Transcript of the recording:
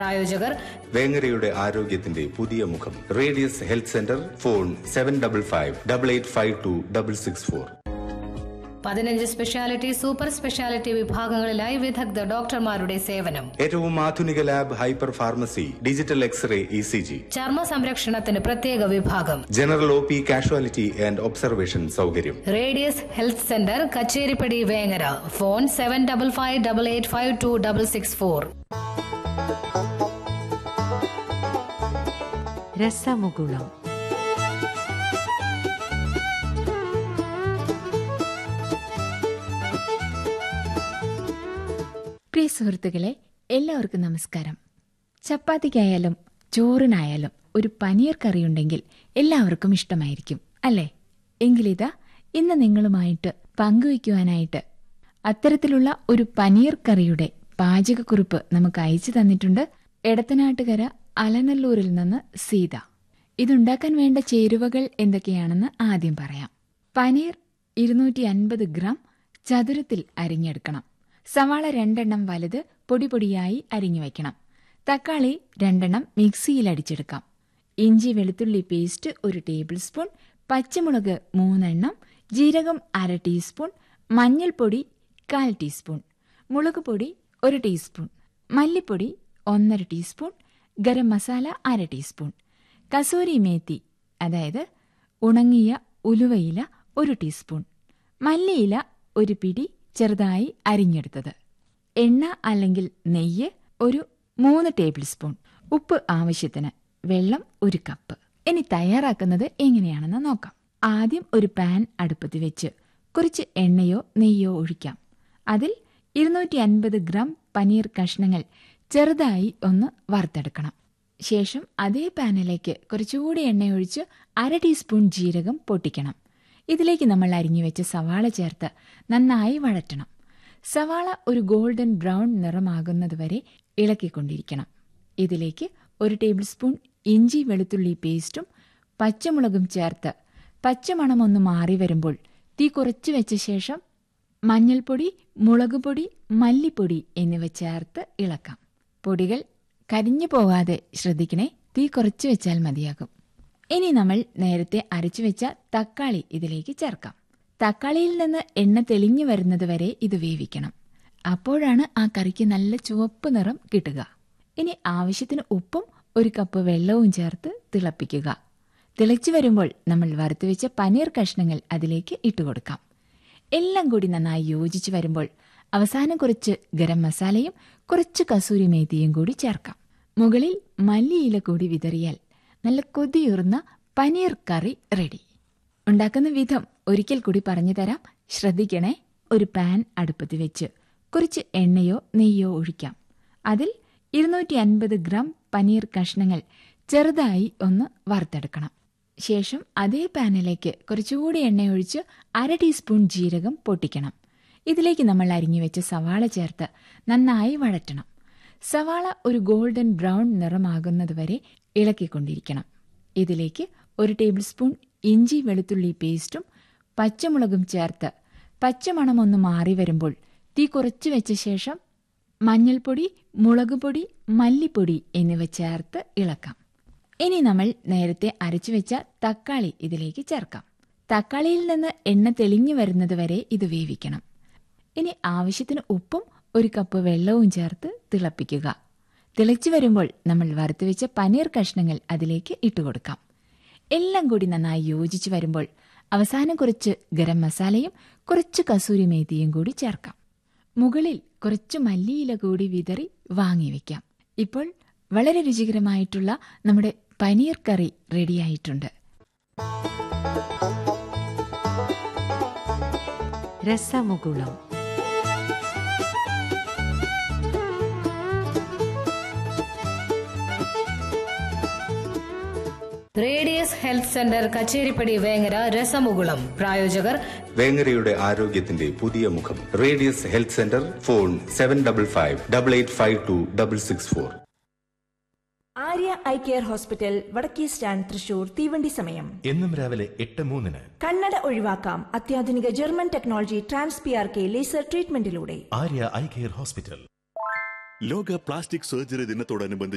പ്രായോജകർ വേങ്ങരയുടെ ആരോഗ്യത്തിന്റെ പുതിയ മുഖം radius health centre phone seven double five double eight five two double six four പതിനഞ്ച് സ്പെഷ്യാലിറ്റി സൂപ്പർ സ്പെഷ്യാലിറ്റി വിഭാഗങ്ങളിലായി വിദഗ്ധ ഡോക്ടർമാരുടെ സേവനം ഏറ്റവും ആധുനിക lab hyper pharmacy digital x-ray E C G ചർമ്മ സംരക്ഷണത്തിന് പ്രത്യേക വിഭാഗം general O P casualty and observation സൗകര്യം radius health centre Kacherippadi Vengara phone seven double five double eight five two double six four Rasamukulam പ്രിയ സുഹൃത്തുക്കളെ എല്ലാവർക്കും നമസ്കാരം ചപ്പാത്തിക്കായാലും ചോറിനായാലും ഒരു പനീർ കറി ഉണ്ടെങ്കിൽ എല്ലാവർക്കും ഇഷ്ടമായിരിക്കും അല്ലേ എങ്കിലിതാ ഇന്ന് നിങ്ങളുമായിട്ട് പങ്കുവയ്ക്കുവാനായിട്ട് അത്തരത്തിലുള്ള ഒരു പനീർ കറിയുടെ പാചകക്കുറിപ്പ് നമുക്ക് അയച്ചു തന്നിട്ടുണ്ട് എടത്തനാട്ടുകര അലനല്ലൂരിൽ നിന്ന് സീത ഇതുണ്ടാക്കാൻ വേണ്ട ചേരുവകൾ എന്തൊക്കെയാണെന്ന് ആദ്യം പറയാം പനീർ ഇരുന്നൂറ്റി അൻപത് ഗ്രാം ചതുരത്തിൽ അരിഞ്ഞെടുക്കണം സവാള രണ്ടെണ്ണം വലുത് പൊടി പൊടിയായി അരിഞ്ഞു വയ്ക്കണം തക്കാളി രണ്ടെണ്ണം മിക്സിയിൽ അടിച്ചെടുക്കാം ഇഞ്ചി വെളുത്തുള്ളി പേസ്റ്റ് ഒരു ടേബിൾ സ്പൂൺ പച്ചമുളക് മൂന്നെണ്ണം ജീരകം അര ടീസ്പൂൺ മഞ്ഞൾപ്പൊടി കാൽ ടീസ്പൂൺ മുളക് പൊടി ഒരു ടീസ്പൂൺ മല്ലിപ്പൊടി ഒന്നര ടീസ്പൂൺ ഗരം മസാല അര ടീസ്പൂൺ കസൂരി മേത്തി അതായത് ഉണങ്ങിയ ഉലുവയില ഒരു ടീസ്പൂൺ മല്ലിയില ഒരു പിടി ചെറുതായി അരിഞ്ഞെടുത്തത് എണ്ണ അല്ലെങ്കിൽ നെയ്യ് ഒരു മൂന്ന് ടേബിൾ സ്പൂൺ ഉപ്പ് ആവശ്യത്തിന് വെള്ളം ഒരു കപ്പ് ഇനി തയ്യാറാക്കുന്നത് എങ്ങനെയാണെന്ന് നോക്കാം ആദ്യം ഒരു പാൻ അടുപ്പത്ത് വെച്ച് കുറച്ച് എണ്ണയോ നെയ്യോ ഒഴിക്കാം അതിൽ ഇരുന്നൂറ്റി അൻപത് ഗ്രാം പനീർ കഷ്ണങ്ങൾ ചെറുതായി ഒന്ന് വറുത്തെടുക്കണം ശേഷം അതേ പാനിലേക്ക് കുറച്ചുകൂടി എണ്ണയൊഴിച്ച് അര ടീസ്പൂൺ ജീരകം പൊട്ടിക്കണം ഇതിലേക്ക് നമ്മൾ അരിഞ്ഞു വെച്ച സവാള ചേർത്ത് നന്നായി വഴറ്റണം സവാള ഒരു ഗോൾഡൻ ബ്രൗൺ നിറമാകുന്നതുവരെ ഇളക്കിക്കൊണ്ടിരിക്കണം ഇതിലേക്ക് ഒരു ടേബിൾ സ്പൂൺ ഇഞ്ചി വെളുത്തുള്ളി പേസ്റ്റും പച്ചമുളകും ചേർത്ത് പച്ചമണമൊന്ന് മാറി വരുമ്പോൾ തീ കുറച്ച് വെച്ച ശേഷം മഞ്ഞൾപ്പൊടി മുളകുപൊടി മല്ലിപ്പൊടി എന്നിവ ചേർത്ത് ഇളക്കാം പൊടികൾ കരിഞ്ഞു പോകാതെ ശ്രദ്ധിക്കണേ തീ കുറച്ച് വെച്ചാൽ മതിയാകും ഇനി നമ്മൾ നേരത്തെ അരച്ചു വെച്ച തക്കാളി ഇതിലേക്ക് ചേർക്കാം തക്കാളിയിൽ നിന്ന് എണ്ണ തെളിഞ്ഞു വരുന്നത് വരെ ഇത് വേവിക്കണം അപ്പോഴാണ് ആ കറിക്ക് നല്ല ചുവപ്പ് നിറം കിട്ടുക ഇനി ആവശ്യത്തിന് ഉപ്പും ഒരു കപ്പ് വെള്ളവും ചേർത്ത് തിളപ്പിക്കുക തിളച്ചു വരുമ്പോൾ നമ്മൾ വറുത്തു വെച്ച പനീർ കഷ്ണങ്ങൾ അതിലേക്ക് ഇട്ടുകൊടുക്കാം എല്ലാം കൂടി നന്നായി യോജിച്ചു വരുമ്പോൾ അവസാനം കുറച്ച് ഗരം മസാലയും കുറച്ച് കസൂരി മേത്തിയും കൂടി ചേർക്കാം മുകളിൽ മല്ലിയില കൂടി വിതറിയാൽ നല്ല കൊതിയൂർന്ന പനീർ കറി റെഡി ഉണ്ടാക്കുന്ന വിധം ഒരിക്കൽ കൂടി പറഞ്ഞു തരാം ശ്രദ്ധിക്കണേ ഒരു പാൻ അടുപ്പത്ത് വെച്ച് കുറച്ച് എണ്ണയോ നെയ്യോ ഒഴിക്കാം അതിൽ ഇരുന്നൂറ്റി അൻപത് ഗ്രാം പനീർ കഷ്ണങ്ങൾ ചെറുതായി ഒന്ന് വറുത്തെടുക്കണം ശേഷം അതേ പാനിലേക്ക് കുറച്ചുകൂടി എണ്ണയൊഴിച്ച് അര ടീസ്പൂൺ ജീരകം പൊട്ടിക്കണം ഇതിലേക്ക് നമ്മൾ അരിഞ്ഞു വെച്ച സവാള ചേർത്ത് നന്നായി വഴറ്റണം സവാള ഒരു ഗോൾഡൻ ബ്രൗൺ നിറമാകുന്നതുവരെ ഇളക്കിക്കൊണ്ടിരിക്കണം ഇതിലേക്ക് ഒരു ടേബിൾ സ്പൂൺ ഇഞ്ചി വെളുത്തുള്ളി പേസ്റ്റും പച്ചമുളകും ചേർത്ത് പച്ചമണമൊന്ന് മാറി വരുമ്പോൾ തീ കുറച്ച് വെച്ച ശേഷം മഞ്ഞൾപ്പൊടി മുളകുപൊടി മല്ലിപ്പൊടി എന്നിവ ചേർത്ത് ഇളക്കാം ഇനി നമ്മൾ നേരത്തെ അരച്ചു വെച്ച തക്കാളി ഇതിലേക്ക് ചേർക്കാം തക്കാളിയിൽ നിന്ന് എണ്ണ തെളിഞ്ഞു വരുന്നത് വരെ ഇത് വേവിക്കണം ഇനി ആവശ്യത്തിന് ഉപ്പും ഒരു കപ്പ് വെള്ളവും ചേർത്ത് തിളപ്പിക്കുക തിളച്ചു വരുമ്പോൾ നമ്മൾ വറുത്തു വെച്ച പനീർ കഷ്ണങ്ങൾ അതിലേക്ക് ഇട്ടുകൊടുക്കാം എല്ലാം കൂടി നന്നായി യോജിച്ചു വരുമ്പോൾ അവസാനം കുറച്ച് ഗരം മസാലയും കുറച്ച് കസൂരി മേത്തിയും കൂടി ചേർക്കാം മുകളിൽ കുറച്ച് മല്ലിയില കൂടി വിതറി വാങ്ങിവെക്കാം ഇപ്പോൾ വളരെ രുചികരമായിട്ടുള്ള നമ്മുടെ പനീർ കറി റെഡിയായിട്ടുണ്ട് Rasamukulam radius health centre Kacherippadi Vengara Rasamukulam പ്രായോജകർ വേങ്ങരയുടെ ആരോഗ്യത്തിന്റെ പുതിയ മുഖം radius health centre phone seven double five double eight five two double six four Arya eye care hospital വടക്കേ സ്റ്റാൻഡ് തൃശൂർ തീവണ്ടി സമയം എന്നും രാവിലെ എട്ട് മൂന്നിന് കണ്ണട ഒഴിവാക്കാം അത്യാധുനിക German technology trans P R K laser ട്രീറ്റ്മെന്റിലൂടെ ആര്യ ഐ കെയർ ഹോസ്പിറ്റൽ ലോക പ്ലാസ്റ്റിക് സർജറി ദിനത്തോടനുബന്ധിച്ച്